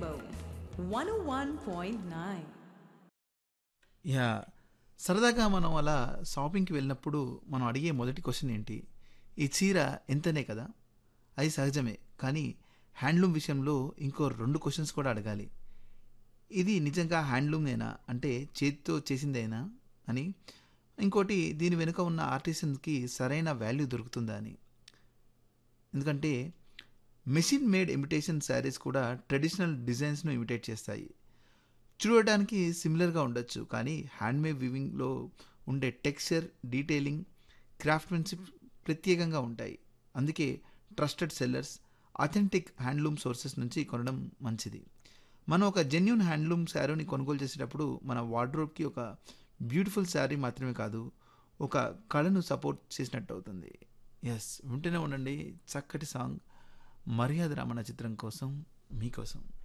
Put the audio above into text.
Rainbow 101.9. Yeah సరదాగా మనం అలా షాపింగ్కి వెళ్ళినప్పుడు మనం అడిగే మొదటి క్వశ్చన్ ఏంటి ఈ చీర ఎంతనే కదా అది సహజమే కానీ హ్యాండ్లూమ్ విషయంలో ఇంకో రెండు క్వశ్చన్స్ కూడా అడగాలి ఇది నిజంగా హ్యాండ్లూమేనా అంటే చేతితో చేసిందేనా అని ఇంకోటి దీని వెనుక ఉన్న ఆర్టిసన్కి సరైన వాల్యూ దొరుకుతుందా అని ఎందుకంటే మెషిన్ మేడ్ ఇమిటేషన్ శారీస్ కూడా ట్రెడిషనల్ డిజైన్స్ను ఇమిటేట్ చేస్తాయి చూడటానికి సిమిలర్గా ఉండొచ్చు కానీ హ్యాండ్మేడ్ వివింగ్లో ఉండే టెక్స్చర్ డీటెయిలింగ్ క్రాఫ్ట్మెన్షిప్ ప్రత్యేకంగా ఉంటాయి అందుకే trusted sellers authentic handloom sources నుంచి కొనడం మంచిది మనం ఒక జెన్యున్ హ్యాండ్లూమ్ శారీని కొనుగోలు చేసేటప్పుడు మన వార్డ్రోబ్కి ఒక బ్యూటిఫుల్ శారీ మాత్రమే కాదు ఒక కళను సపోర్ట్ చేసినట్టు అవుతుంది ఎస్ వింటూనే ఉండండి చక్కటి సాంగ్ మర్యాద రమణ చిత్రం కోసం మీకోసం